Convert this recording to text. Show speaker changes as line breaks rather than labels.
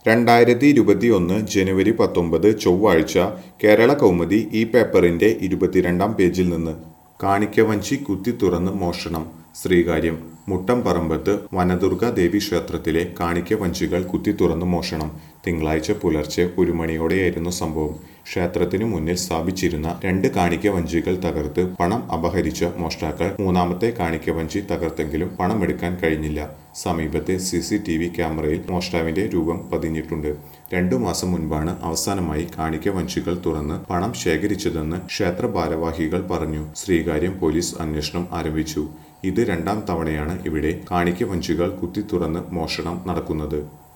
രണ്ടായിരത്തി ഇരുപത്തിയൊന്ന് ജനുവരി പത്തൊമ്പത് ചൊവ്വാഴ്ച കേരള കൗമുദി ഈ പേപ്പറിന്റെ ഇരുപത്തിരണ്ടാം പേജിൽ നിന്ന് കാണിക്കവഞ്ചി കുത്തി തുറന്ന് മോഷണം ശ്രീകാര്യം മുട്ടം പറമ്പത്ത് വനദുർഗ ദേവി ക്ഷേത്രത്തിലെ കാണിക്കവഞ്ചികൾ കുത്തി തുറന്ന് മോഷണം തിങ്കളാഴ്ച പുലർച്ചെ ഒരു മണിയോടെയായിരുന്നു സംഭവം ക്ഷേത്രത്തിനു മുന്നിൽ സ്ഥാപിച്ചിരുന്ന രണ്ട് കാണിക്കവഞ്ചികൾ തകർത്ത് പണം അപഹരിച്ച മോഷ്ടാക്കൾ മൂന്നാമത്തെ കാണിക്കവഞ്ചി തകർത്തെങ്കിലും പണമെടുക്കാൻ കഴിഞ്ഞില്ല സമീപത്തെ സി സി ടി വി ക്യാമറയിൽ മോഷ്ടാവിന്റെ രൂപം പതിഞ്ഞിട്ടുണ്ട് രണ്ടു മാസം മുൻപാണ് അവസാനമായി കാണിക്കവഞ്ചികൾ തുറന്ന് പണം ശേഖരിച്ചതെന്ന് ക്ഷേത്ര ഭാരവാഹികൾ പറഞ്ഞു ശ്രീകാര്യം പോലീസ് അന്വേഷണം ആരംഭിച്ചു ഇത് രണ്ടാം തവണയാണ് ഇവിടെ കാണിക്കവഞ്ചികൾ കുത്തി തുറന്ന് മോഷണം നടക്കുന്നത്